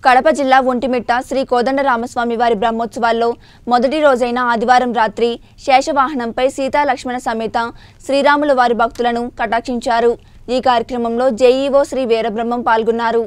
కడప జిల్లా ఒంటిమిట్ట శ్రీ కోదండరామస్వామి వారి బ్రహ్మోత్సవాల్లో మొదటి రోజైన ఆదివారం రాత్రి శేషవాహనంపై సీతా లక్ష్మణ సమేత శ్రీరాముల వారి భక్తులను కటాక్షించారు ఈ కార్యక్రమంలో జేఈఓ శ్రీ వీరబ్రహ్మం పాల్గొన్నారు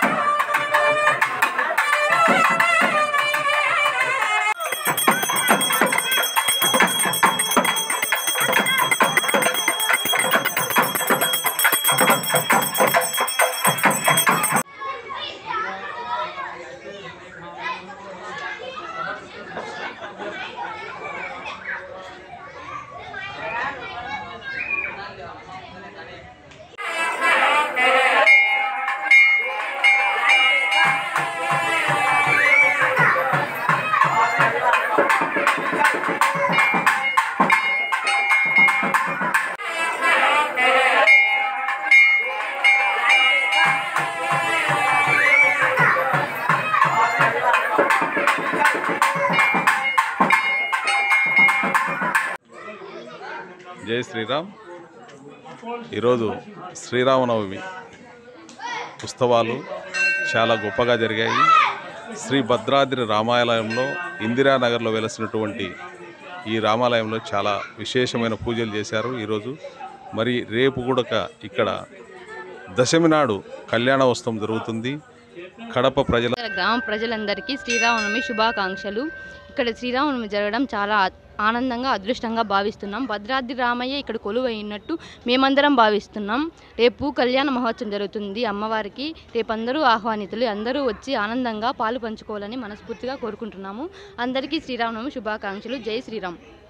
జై శ్రీరామ్ ఈరోజు శ్రీరామనవమి ఉత్సవాలు చాలా గొప్పగా జరిగాయి శ్రీ భద్రాద్రి రామాలయంలో ఇందిరానగర్లో వెలసినటువంటి ఈ రామాలయంలో చాలా విశేషమైన పూజలు చేశారు ఈరోజు మరి రేపు కూడా ఇక్కడ దశమి నాడు కళ్యాణోత్సవం జరుగుతుంది కడప ప్రజల ఇక్కడ గ్రామ ప్రజలందరికీ శ్రీరామనవమి శుభాకాంక్షలు ఇక్కడ శ్రీరామనవమి జరగడం చాలా ఆ- ఆనందంగా అదృష్టంగా భావిస్తున్నాం భద్రాద్రి రామయ్య ఇక్కడ కొలువైనట్టు మేమందరం భావిస్తున్నాం రేపు కళ్యాణ మహోత్సవం జరుగుతుంది అమ్మవారికి రేపు అందరూ ఆహ్వానితులు అందరూ వచ్చి ఆనందంగా పాలు పంచుకోవాలని మనస్ఫూర్తిగా కోరుకుంటున్నాము అందరికీ శ్రీరామనవమి శుభాకాంక్షలు జై శ్రీరామ్